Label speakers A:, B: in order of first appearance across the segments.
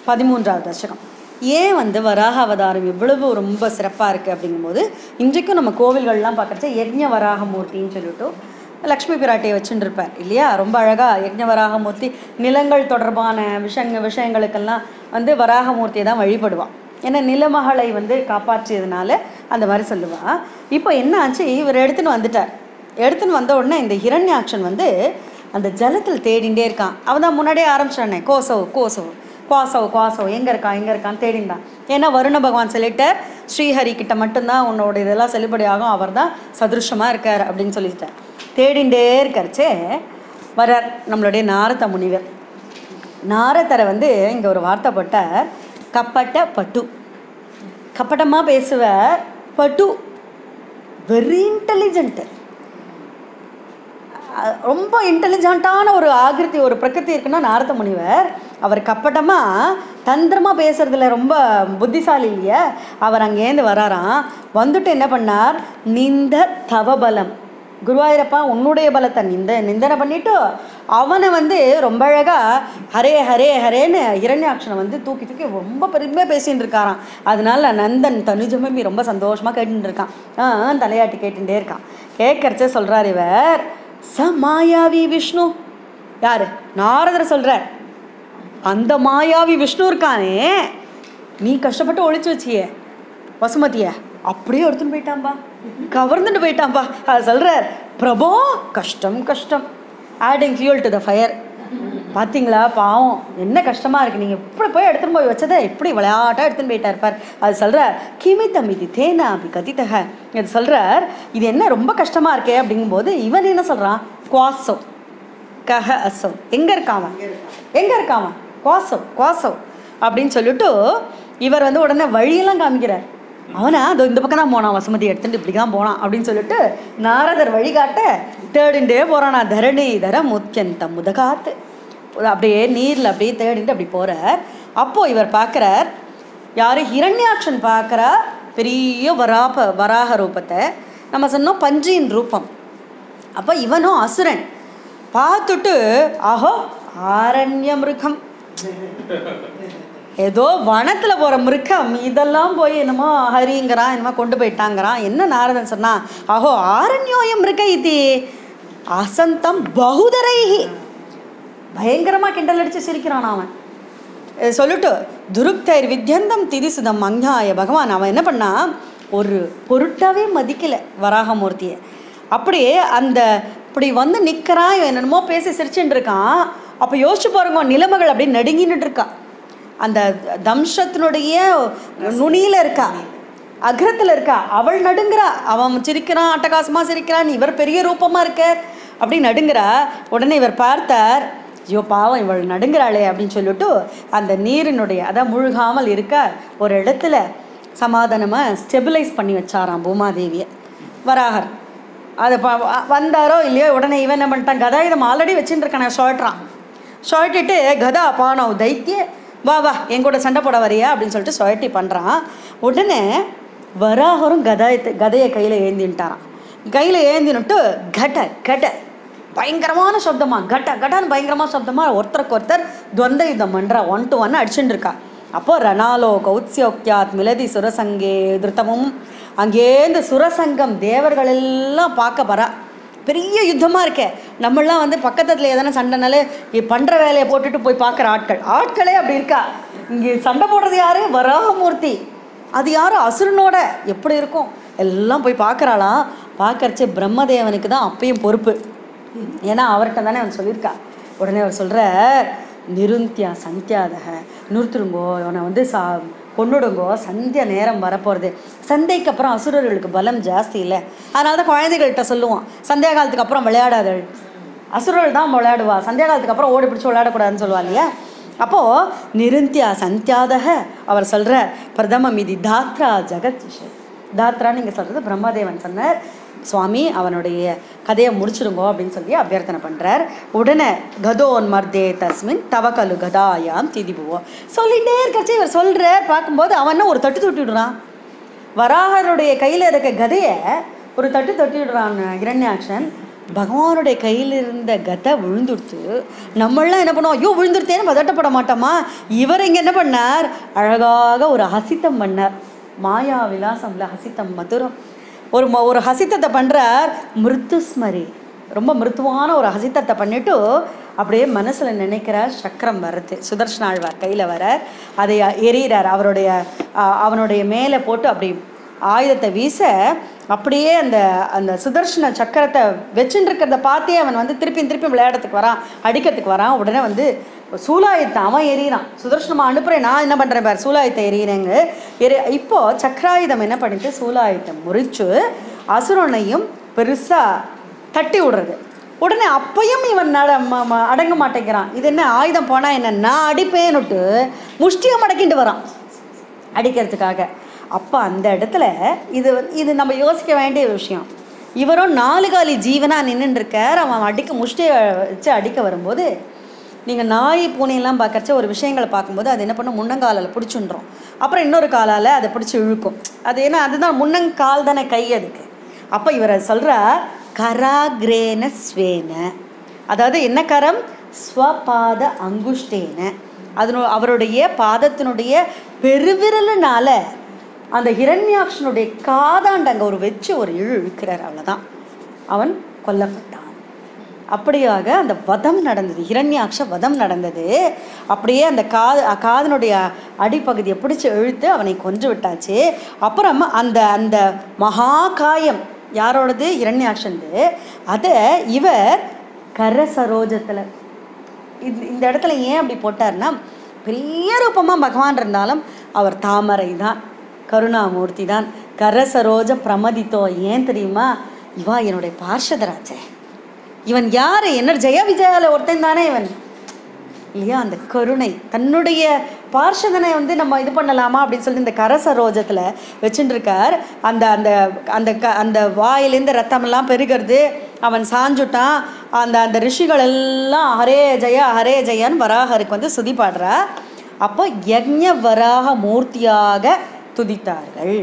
A: பதிமூன்றாவது தசகம் ஏன் வந்து வராக அவதாரம் இவ்வளவு ரொம்ப சிறப்பாக இருக்குது அப்படிங்கும்போது இன்றைக்கும் நம்ம கோவில்கள்லாம் பார்க்குறச்ச யக்ஞ வராகமூர்த்தின்னு சொல்லிட்டு லக்ஷ்மி பிராட்டியை வச்சுட்டு இருப்பார் இல்லையா ரொம்ப அழகாக யக்ஞ வராகமூர்த்தி நிலங்கள் தொடர்பான விஷயங்க விஷயங்களுக்கெல்லாம் வந்து வராகமூர்த்தியை தான் வழிபடுவான் ஏன்னா நிலமகளை வந்து காப்பாற்றியதுனால அந்த மாதிரி சொல்லுவா இப்போ என்ன ஆச்சு இவர் எடுத்துன்னு வந்துட்டார் எடுத்துன்னு வந்த உடனே இந்த ஹிரண்யாக்ஷன் வந்து அந்த ஜலத்தில் தேடிண்டே இருக்கான் அவன் தான் முன்னாடியே ஆரம்பிச்சானே கோசவ் கோசவ் குவாசவ் குவாசவ் எங்கே இருக்கான் எங்கே இருக்கான்னு தேடிந்தான் ஏன்னா வருண பகவான் சொல்லிட்டார் ஸ்ரீஹரி கிட்ட மட்டும்தான் உன்னோட இதெல்லாம் செல்லுபடி ஆகும் அவர் தான் சதுருஷமாக இருக்கார் அப்படின்னு சொல்லிட்டார் தேடிண்டே இருக்காருச்சே வரார் நம்மளுடைய நாரத முனிவர் நாரதரை வந்து இங்கே ஒரு வார்த்தை போட்டார் கப்பட்ட பட்டு கப்பட்டமாக பேசுவார் பட்டு வெரி இன்டெலிஜென்ட்டு அஹ் ரொம்ப இன்டெலிஜென்ட்டான ஒரு ஆகிருதி ஒரு பிரகிருதி இருக்குன்னா நாரத முனிவர் அவர் கப்பட்டமாக தந்திரமாக பேசுறதுல ரொம்ப புத்திசாலி இல்லையா அவர் அங்கேருந்து வராராம் வந்துட்டு என்ன பண்ணார் நிந்த தவபலம் குருவாயூரப்பா உன்னுடைய பலத்தை நிந்த நிந்தனை பண்ணிட்டு அவனை வந்து ரொம்ப அழகாக ஹரே ஹரே ஹரேன்னு இரண்யாட்சனை வந்து தூக்கி தூக்கி ரொம்ப பெருமையாக பேசின்னு இருக்காராம் அதனால நந்தன் தனுஜமே ரொம்ப சந்தோஷமாக கேட்டுட்டு இருக்கான் ஆ தலையாட்டி கேட்டுட்டே இருக்கான் கேட்கறச்ச சொல்கிறார் இவர் ச மாயாவி விஷ்ணு யாரு நாரதர் சொல்றார் அந்த மாயாவி விஷ்ணு இருக்கானே நீ கஷ்டப்பட்டு ஒழிச்சு வச்சியே வசுமதிய அப்படியே எடுத்துன்னு போயிட்டான்பா கவர்ந்துட்டு போயிட்டான்பா அது சொல்றார் பிரபோ கஷ்டம் கஷ்டம் adding fuel to the fire பார்த்தீங்களா பாவம் என்ன கஷ்டமா இருக்கு நீங்க இப்படி போய் எடுத்துன்னு போய் வச்சதை இப்படி விளையாட்டா எடுத்துன்னு போயிட்டார் பார் அது சொல்றார் கிமித்தம் இது தேனா அப்படி கதித்தக இது சொல்றார் இது என்ன ரொம்ப கஷ்டமா இருக்கே அப்படிங்கும்போது இவன் என்ன சொல்றான் குவாசோ கஹ அசோ எங்க இருக்காவன் எங்க இருக்காவன் குவாசோ குவாசோ அப்படின்னு சொல்லிட்டு இவர் வந்து உடனே வழியெல்லாம் காமிக்கிறார் அவனா அதோ இந்த பக்கம் தான் போனான் வசுமதி எடுத்துட்டு இப்படி தான் போனான் அப்படின்னு சொல்லிட்டு நாரதர் வழிகாட்ட தேடிண்டே போறானா தரணி தர முத்தியந்த முதகாத்து அப்படியே நீரில் அப்படியே தேடிட்டு அப்படி போறார் அப்போ இவர் பார்க்குறார் யாரு ஹிரண்யாட்சன் பார்க்குறா பெரிய வராப வராக ரூபத்தை நம்ம சொன்னோம் பஞ்சியின் ரூபம் அப்போ இவனும் அசுரன் பார்த்துட்டு ஆஹோ ஆரண்ய மிருகம் ஏதோ வனத்தில் போகிற மிருகம் இதெல்லாம் போய் என்னமோ ஹரிங்கிறான் என்னமோ கொண்டு போயிட்டாங்கிறான் என்ன நாரதன் சொன்னா ஆஹோ ஆரண்யோயம் மிருக இது அசந்தம் பகுதரைஹி பயங்கரமாக கிண்டல் அடித்து சிரிக்கிறான் அவன் அஹ் சொல்லிட்டு துருப்தர் வித்யந்தம் திரிசுதம் அஞ்ஞாய பகவான் அவன் என்ன பண்ணா ஒரு பொருட்டாவே மதிக்கல வராகமூர்த்தியை அப்படியே அந்த இப்படி வந்து நிற்கிறான் இவன் என்னென்னமோ பேசி சிரிச்சுட்டு இருக்கான் அப்போ யோசிச்சு பாருங்க நிலைமைகள் அப்படியே நடுங்கிட்டு இருக்கா அந்த தம்ஷத்தினுடைய நுனியில் இருக்கா அக்ரத்தில் இருக்கா அவள் நடுங்கிறா அவன் சிரிக்கிறான் அட்டகாசமாக சிரிக்கிறான் இவர் பெரிய ரூபமாக இருக்கார் அப்படி நடுங்கிறா உடனே இவர் பார்த்தார் ஐயோ பாவம் இவள் நடுங்கிறாளே அப்படின்னு சொல்லிட்டு அந்த நீரினுடைய அதான் முழுகாமல் இருக்க ஒரு இடத்துல சமாதானமாக ஸ்டெபிலைஸ் பண்ணி வச்சாராம் பூமாதேவியை வராகர் அதை ப வ- வந்தாரோ இல்லையோ உடனே இவன் என்ன பண்ணிட்டான் கதாயுதம் ஆல்ரெடி வச்சுட்டு இருக்கான் ஷார்ட்றான் ஷார்ட்டிட்டு கதா பானவ் தைத்திய வா வா என் கூட சண்டை போட வரியா அப்படின்னு சொல்லிட்டு ஷார்ட்டி பண்ணுறான் உடனே வராகரும் கதாயத்தை கதையை கையில் ஏந்தின்ட்டாரான் கையில் ஏந்தினுட்டு கட கட பயங்கரமான சப்தமா கட்ட கட்டான்னு பயங்கரமான சப்தமா ஒருத்தருக்கு ஒருத்தர் துவந்த யுத்தம் பண்றா ஒன் டு ஒன் அடிச்சுட்டு இருக்கா அப்போ ரணாலோ கௌத்யோக்தியாத் மிலதி சுரசங்கே திருத்தமும் அங்கேருந்து சுரசங்கம் தேவர்கள் எல்லாம் பார்க்க வரா பெரிய யுத்தமாக இருக்கே நம்மளாம் வந்து பக்கத்துல எதனா சண்டைனாலே பண்ணுற வேலையை போட்டுட்டு போய் பார்க்குற ஆட்கள் ஆட்களே அப்படி இருக்கா இங்கே சண்டை போடுறது யாரு வராகமூர்த்தி அது யாரும் அசுரனோட எப்படி இருக்கும் எல்லாம் போய் பார்க்குறாளாம் பார்க்கறச்சே பிரம்மதேவனுக்கு தான் அப்பயும் பொறுப்பு ஏன்னா அவர்கிட்ட தானே அவன் சொல்லியிருக்கா உடனே அவர் சொல்கிற நிருந்தியா சந்தியாதக நிறுத்துருங்கோ அவனை வந்து சா கொன்னுடுங்கோ சந்தியா நேரம் வரப்போகிறது சந்தைக்கு அப்புறம் அசுரர்களுக்கு பலம் ஜாஸ்தி இல்லை அதனால தான் குழந்தைகள்கிட்ட சொல்லுவோம் சந்தியா காலத்துக்கு அப்புறம் விளையாடாதள் அசுரர்கள் தான் விளையாடுவா சந்தியா காலத்துக்கு அப்புறம் ஓடி பிடிச்சி விளையாடக்கூடாதுன்னு சொல்லுவா இல்லையா அப்போது நிருந்தியா சந்தியாதக அவர் சொல்கிறார் பிரதமம் இது தாத்ரா ஜெகத் தாத்ரான்னு இங்கே சொல்கிறது பிரம்மதேவன் சொன்னார் சுவாமி அவனுடைய கதையை முடிச்சிருங்கோ அப்படின்னு சொல்லி அபியர்த்தனை பண்ணுறார் உடனே கதோன் மர்தே தஸ்மின் தவக்கலு கதாயாம் திதிபுவோம் சொல்லிட்டே இருக்கச்சு இவர் சொல்கிறார் பார்க்கும்போது அவன் என்ன ஒரு தட்டு தொட்டிடுறான் வராகருடைய கையில் இருக்க கதையை ஒரு தட்டு தட்டிடுறான் இரண்யாக்ஷன் பகவானுடைய கையில் இருந்த கதை விழுந்துடுத்து நம்மளாம் என்ன பண்ணுவோம் ஐயோ விழுந்துருத்தேன்னு பதட்டப்பட மாட்டோமா இவர் இங்கே என்ன பண்ணார் அழகாக ஒரு ஹசித்தம் பண்ணார் மாயா விலாசம்ல ஹசித்தம் மதுரம் ஒரு ம- ஒரு ஹசித்தத்தை பண்ணுறார் மிருத்துஸ்மரி ரொம்ப மிருத்துவான ஒரு ஹசித்தத்தை பண்ணிட்டு அப்படியே மனசில் நினைக்கிறார் சக்கரம் வருது சுதர்ஷனாழ்வார் கையில் வர அதை எறிகிறார் அவருடைய ஆ, அவனுடைய மேலே போட்டு அப்படி ஆயுதத்தை வீச அப்படியே அந்த அந்த சுதர்ஷன சக்கரத்தை வச்சுட்டு இருக்கிறத பார்த்தே அவன் வந்து திருப்பி திருப்பி விளையாடுறதுக்கு வரான் அடிக்கிறதுக்கு வரான் உடனே வந்து சூலாயத்தை அவன் எறிகிறான் சுதர்ஷனமா அனுப்புகிறேன் நான் என்ன பண்ணுறேன் பாரு சூலாயத்தை எறிகிறேங்க எரி இப்போ சக்கராயுதம் என்ன பண்ணிட்டு சூலாயுதத்தை முறிச்சு அசுரனையும் பெருசாக தட்டி விடுறது உடனே அப்பையும் இவன் நட ம- ம- அடங்க மாட்டேங்கிறான் இது என்ன ஆயுதம் போனால் என்ன நான் அடிப்பேன்னுட்டு முஷ்டியை மடக்கிட்டு வரான் அடிக்கிறதுக்காக அப்போ அந்த இடத்துல இது வந்து- இது நம்ம யோசிக்க வேண்டிய விஷயம் இவரும் நாலு காலி ஜீவனாக நின்றுட்டு இருக்கார் அவன் அடிக்க முஷ்டியை வச்சு அடிக்க வரும்போது நீங்கள் நாய் பூனையெல்லாம் பார்க்கறச்ச ஒரு விஷயங்களை பார்க்கும்போது அது என்ன பண்ணும் முன்னங்காலில் பிடிச்சுன்றோம் அப்புறம் இன்னொரு காலால் அதை பிடிச்சி இழுக்கும் அது ஏன்னா அதுதான் முன்னங்கால் தானே கை அதுக்கு அப்போ இவர் சொல்கிறா கராகிரேன ஸ்வேன அதாவது என்ன கரம் ஸ்வபாத அங்குஷ்டேன அதனு அவருடைய பாதத்தினுடைய பெருவிரலுனால அந்த ஹிரண்யாக்ஷனுடைய காதாண்ட அங்கே ஒரு வச்சு ஒரு இழு இழுக்கிறார் அவ்வளோதான் அவன் கொல்லப்பட்டான் அப்படியாக அந்த வதம் நடந்தது ஹிரண்யாக்ஷ வதம் நடந்தது அப்படியே அந்த காது காதனுடைய அடிப்பகுதியை பிடிச்சி இழுத்து அவனை கொன்று விட்டாச்சு அப்புறம் அந்த அந்த மகா காயம் யாரோடது இரண்யாக்ஷன்து அதை இவர் கர சரோஜத்தில் இது இந்த இடத்துல ஏன் அப்படி போட்டார்னா பெரிய ரூபமாக பகவான் இருந்தாலும் அவர் தாமரை தான் கருணாமூர்த்தி தான் கரசரோஜ பிரமதித்தோ ஏன் தெரியுமா இவா என்னுடைய பார்ஷதராச்சே இவன் யாரு என்ன ஜெய விஜயால ஒருத்தன் தானே இவன் இல்லையா அந்த கருணை தன்னுடைய பார்ஷதனை வந்து நம்ம இது பண்ணலாமா அப்படின்னு சொல்லி இந்த கரசரோஜத்தில் வச்சுட்டு இருக்கார் அந்த அந்த அந்த க அந்த வாயிலேருந்து ரத்தமெல்லாம் பெருகிறது அவன் சாஞ்சுட்டான் அந்த அந்த ரிஷிகள் எல்லாம் ஹரே ஜெயா ஹரே ஜெயான்னு வராகருக்கு வந்து சுதி பாடுறா அப்போ யக்ஞ வராக மூர்த்தியாக துதித்தார்கள்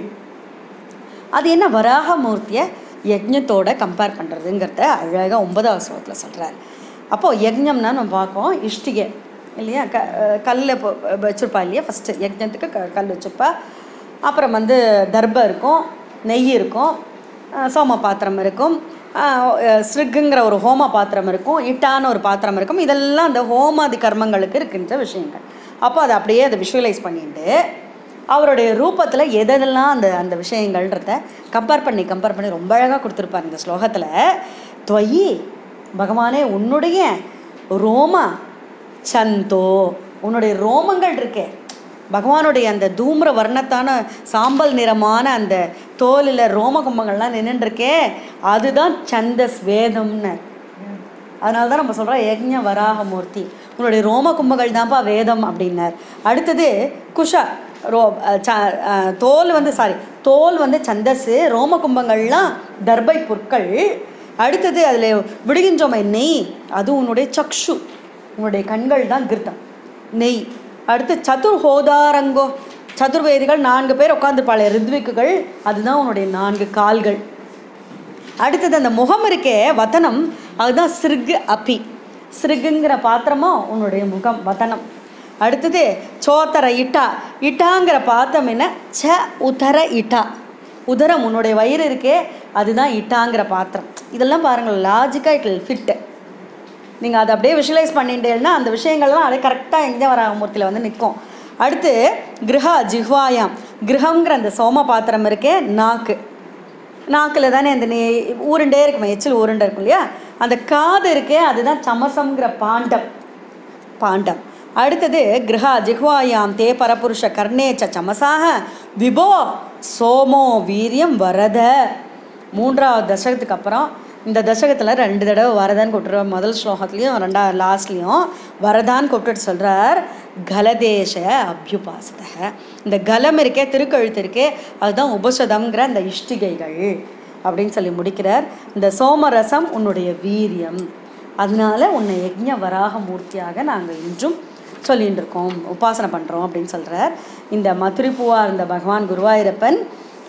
A: அது என்ன வராக மூர்த்தியை யஜ்ஞத்தோட கம்பேர் பண்ணுறதுங்கிறத அழகாக ஒன்பதாவது ஸ்லோகத்தில் சொல்கிறார் அப்போது யஜ்ஞம்னா நம்ம பார்ப்போம் இஷ்டிகை இல்லையா க கல்லில் வச்சுருப்பா இல்லையா ஃபஸ்ட்டு யஜ்ஞத்துக்கு க கல் வச்சுருப்பா அப்புறம் வந்து தர்பம் இருக்கும் நெய் இருக்கும் அஹ் சோம பாத்திரம் இருக்கும் ஸ்ரிக்குங்கிற ஒரு ஹோம பாத்திரம் இருக்கும் இட்டான ஒரு பாத்திரம் இருக்கும் இதெல்லாம் அந்த ஹோமாதி கர்மங்களுக்கு இருக்கின்ற விஷயங்கள் அப்போ அதை அப்படியே அதை விஷுவலைஸ் பண்ணிட்டு அவருடைய ரூபத்தில் எதெல்லாம் அந்த அந்த விஷயங்கள்ன்றத கம்பேர் பண்ணி கம்பேர் பண்ணி ரொம்ப அழகாக கொடுத்துருப்பார் இந்த ஸ்லோகத்தில் துவயி பகவானே உன்னுடைய ரோமா சந்தோ உன்னுடைய ரோமங்கள் இருக்கே பகவானுடைய அந்த தூம்ர வர்ணத்தான சாம்பல் நிறமான அந்த தோலில் ரோம கும்பங்கள்லாம் நின்றுருக்கே அதுதான் சந்தஸ் வேதம்னு அதனால தான் நம்ம சொல்கிறோம் யக்ஞ வராகமூர்த்தி உன்னுடைய ரோம கும்பங்கள் தான்ப்பா வேதம் அப்படின்னார் அடுத்தது குஷா ரோ அஹ் ச அஹ் தோல் வந்து சாரி தோல் வந்து சந்தஸு ரோம கும்பங்கள்லாம் தர்பை புற்கள் அடுத்தது அதில் விடுகின்றோமே நெய் அது உன்னுடைய சக்ஷு உன்னுடைய கண்கள் தான் கிருத்தம் நெய் அடுத்து சதுர் ஹோதாரங்கோ சதுர்வேதிகள் நான்கு பேர் உட்காந்துருப்பாளே ரித்விக்குகள் அதுதான் உன்னுடைய நான்கு கால்கள் அடுத்தது அந்த முகம் இருக்கே வதனம் அதுதான் சிறுகு அப்பி சிறுகுங்கிற பாத்திரமும் உன்னுடைய முகம் வதனம் அடுத்தது சோத்தர இட்டா இட்டாங்கிற பாத்திரம் என்ன ச உதர இட்டா உதரம் உன்னுடைய வயிறு இருக்கே அதுதான் இட்டாங்கிற பாத்திரம் இதெல்லாம் பாருங்கள் லாஜிக்காக இட் வில் ஃபிட்டு நீங்கள் அதை அப்படியே விஷுவலைஸ் பண்ணிட்டேன்னா அந்த விஷயங்கள்லாம் அப்படியே கரெக்டாக எங்கே வராமூர்த்தியில் வந்து நிற்கும் அடுத்து கிரகா ஜிஹ்வாயாம் கிரகங்கிற அந்த சோம பாத்திரம் இருக்கே நாக்கு நாக்கில் தானே அந்த நே ஊருண்டே இருக்குமே எச்சில் ஊருண்டை இருக்கும் இல்லையா அந்த காது இருக்கே அதுதான் சமசம்ங்கிற பாண்டம் பாண்டம் அடுத்தது கிரகா ஜிஹ்வாயாம் தே பரபுருஷ கர்ணே ச சமசாக விபோ சோமோ வீரியம் வரத மூன்றாவது தசகத்துக்கு அப்புறம் இந்த தசகத்தில் ரெண்டு தடவை வரதான்னு கூப்பிட்டுருவார் முதல் ஸ்லோகத்துலேயும் ரெண்டா லாஸ்ட்லேயும் வரதான்னு கூப்பிட்டுட்டு சொல்கிறார் கலதேச அபியுபாசத இந்த கலம் இருக்கே திருக்கழுத்து இருக்கே அதுதான் உபசதம்ங்கிற அந்த இஷ்டிகைகள் அப்படின்னு சொல்லி முடிக்கிறார் இந்த சோமரசம் உன்னுடைய வீரியம் அதனால உன்னை யக்ஞ வராக மூர்த்தியாக நாங்கள் இன்றும் சொல்லிட்டு இருக்கோம் உபாசனை பண்ணுறோம் அப்படின்னு சொல்கிறார் இந்த மதுரிப்புவா இருந்த பகவான் குருவாயூரப்பன்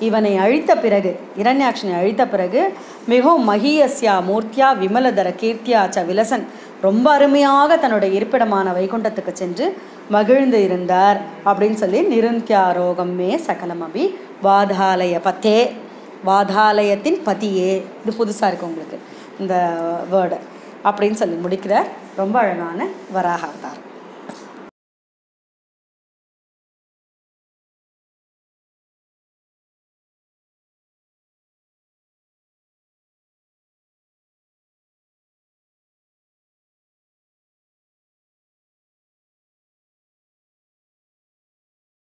A: இவனை அழித்த பிறகு இரண்யாட்சனை அழித்த பிறகு மிகவும் மகியஸ்யா மூர்த்தியா விமலதர கீர்த்தியா ச விலசன் ரொம்ப அருமையாக தன்னுடைய இருப்பிடமான வைகுண்டத்துக்கு சென்று மகிழ்ந்து இருந்தார் அப்படின்னு சொல்லி நிருந்தியாரோகம் மே சகலமபி வாதாலய பத்தே வாதாலயத்தின் பதியே இது புதுசாக இருக்கு உங்களுக்கு இந்த வேர்டு அப்படின்னு சொல்லி முடிக்கிற ரொம்ப அழகான வராக அவதாரம்